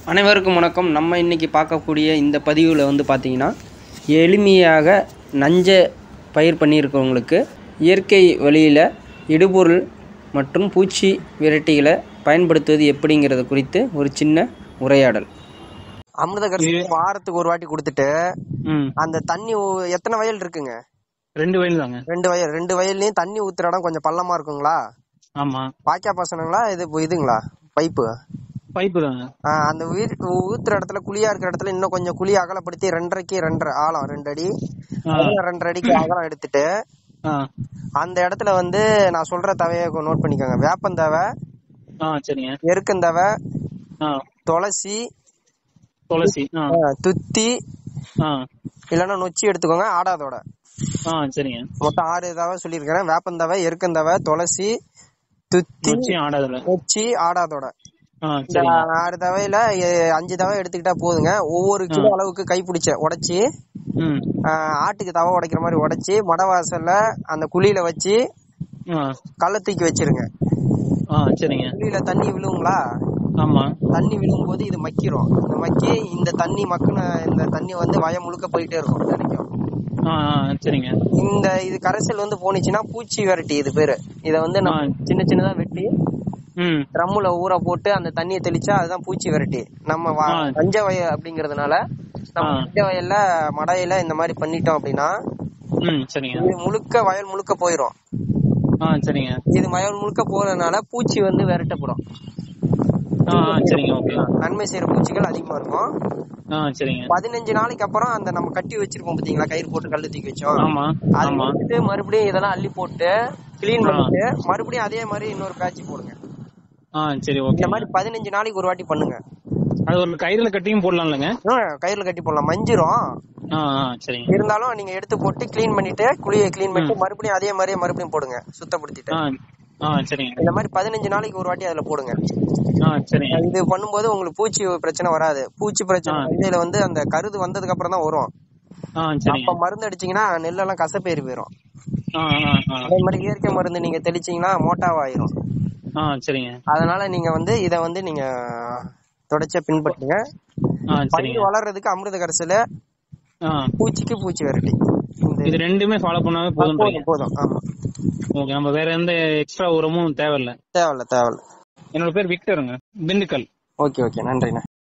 அனைவருக்கும் வணக்கம் நம்ம இன்றைக்கி பார்க்கக்கூடிய இந்த பதிவில் வந்து பார்த்திங்கன்னா எளிமையாக நஞ்சை பயிர் பண்ணியிருக்கவங்களுக்கு இயற்கை வழியில் இடுபொருள் மற்றும் பூச்சி விரட்டிகளை பயன்படுத்துவது எப்படிங்கிறது குறித்து ஒரு சின்ன உரையாடல் அமிர்த கரிசி வாரத்துக்கு ஒரு வாட்டி கொடுத்துட்டு ம் அந்த தண்ணி ஊ- எத்தனை வயல் இருக்குங்க ரெண்டு வயல் தாங்க ரெண்டு வயல் ரெண்டு வயல்லயும் தண்ணி ஊத்துற இடம் கொஞ்சம் பள்ளமா இருக்குங்களா ஆமா வாய்க்கா பாசனங்களா இது இதுங்களா பைப்பு பைப்பு தாங்க அந்த உயிர் ஊத்துற இடத்துல குழியா இருக்கிற இடத்துல இன்னும் கொஞ்சம் குழி அகலப்படுத்தி ரெண்டரைக்கு ரெண்டரை ஆழம் ரெண்டு அடி ஆ. அதுல ரெண்டரை அடிக்கு அகலம் எடுத்துட்டு ஆ அந்த இடத்துல வந்து நான் சொல்ற தவைய நோட் பண்ணிக்கோங்க வேப்பந்தவை ஆ சரிங்க எருக்கந்தவை ஆ துளசி துளசி ஆ ஆ, துத்தி ஆ இல்லைன்னா நொச்சி எடுத்துக்கோங்க ஆடாதோட ஆ சரிங்க மொத்தம் ஆறு தவை சொல்லியிருக்கிறேன் வேப்பந்தவை எருக்கந்தவை துளசி துத்தி நொச்சி ஆடாதுல நொச்சி ஆடாதோட ஆ இந்த சரிங்க ஆறு தவையில எ- அஞ்சு தவை எடுத்துக்கிட்டா போதுங்க ஒவ்வொரு கிலோ அளவுக்கு கைப்பிடிச்ச உடைச்சி ம் ஆட்டுக்கு தவை உடைக்கிற மாதிரி உடைச்சி மடவாசல்ல அந்த குழியில வச்சு ஆ கல்ல தூக்கி வச்சிருங்க ஆ சரிங்க குழியில தண்ணி விழுவுங்களா ஆமா தண்ணி விழுவும் போது இது மக்கிரும் இந்த மக்கி இந்த தண்ணி மக்குன இந்த தண்ணி வந்து வய முழுக்க போயிட்டே இருக்கும் தினைக்கும் ஆ ஆ சரிங்க இந்த இது கரைசல் வந்து போனுச்சுன்னா பூச்சி விரட்டி இது பேரு இத வந்து நம்ம ஆ. சின்ன சின்னதா வெட்டி ம் ட்ரம்முல ஊற போட்டு அந்த தண்ணியை தெளிச்சா அதுதான் பூச்சி விரட்டி நம்ம வ- ஆ. மஞ்ச வயல் அப்படிங்கறதுனால நம்ம ஆ. மஞ்ச வயல்ல மடையில இந்த மாதிரி பண்ணிட்டோம் அப்படின்னா ம் சரிங்க இது முழுக்க வயல் முழுக்க போயிரும் ஆ சரிங்க இது வயல் முழுக்க போறதுனால பூச்சி வந்து விரட்டப்படும் ஆ ஆ சரிங்க ஓகே நன்மை செய்யற பூச்சிகள் அதிகமா இருக்கும் ஆ சரிங்க பதினஞ்சு நாளைக்கு அப்புறம் அந்த நம்ம கட்டி வச்சிருப்போம் பாத்தீங்களா கயிறு போட்டு கல்லு தூக்கி வச்சோம் ஆமா அது ஆமா எடுத்துட்டு மறுபடியும் இதெல்லாம் அள்ளி போட்டு கிளீன் ஆ. பண்ணிட்டு மறுபடியும் அதே மாதிரி இன்னொரு பேட்ச் போடுங்க ஆ சரி இந்த ஓகே மாதிரி பதினஞ்சு நாளைக்கு ஒரு வாட்டி பண்ணுங்க அது ஒரு கயிறுல கட்டியும் போடலாம்லங்க ஆ, கயிறுல கட்டி போடலாம் மஞ்சிரும் ஆ ஆ சரிங்க இருந்தாலும் நீங்க எடுத்து போட்டு க்ளீன் பண்ணிட்டு குழியை க்ளீன் பண்ணிட்டு மறுபடியும் அதே மாதிரியே மறுபடியும் போடுங்க சுத்தப்படுத்திட்டு ஆ ஆ சரிங்க இந்த மாதிரி பதினஞ்சு நாளைக்கு ஒரு வாட்டி அதுல போடுங்க ஆ சரிங்க இது பண்ணும்போது உங்களுக்கு பூச்சி பிரச்சனை வராது பூச்சி பிரச்சனை ஆ. இதுல வந்து அந்த கருது வந்ததுக்கு அப்புறம் தான் வரும் ஆ சரிங்க அப்ப மருந்து அடிச்சீங்கன்னா நெல்லெல்லாம் கசப்பேறி போயிரும் ஆ ஆ ஆ அதே மாதிரி இயற்கை மருந்து நீங்க தெளிச்சீங்கன்னா மோட்டாவாயிரும் ஆ சரிங்க அதனால நீங்க வந்து இத வந்து நீங்க தொடர்ச்சியா பின்பற்றுங்க ஆ சரிங்க பயிர் வளர்றதுக்கு அமிர்த கரைசல ஆ பூச்சிக்கு பூச்சி விரட்டி இந்த இது ரெண்டுமே ஃபாலோ பண்ணாவே போதும்ன்றீங்க போதும் போதும் ஆமா ஓகே நம்ம வேற எந்த எக்ஸ்ட்ரா உரமும் தேவையில்ல தேவையில்ல தேவையில்ல என்னோட பேர் விக்டருங்க திண்டுக்கல் ஓகே ஓகே நன்றிண்ணே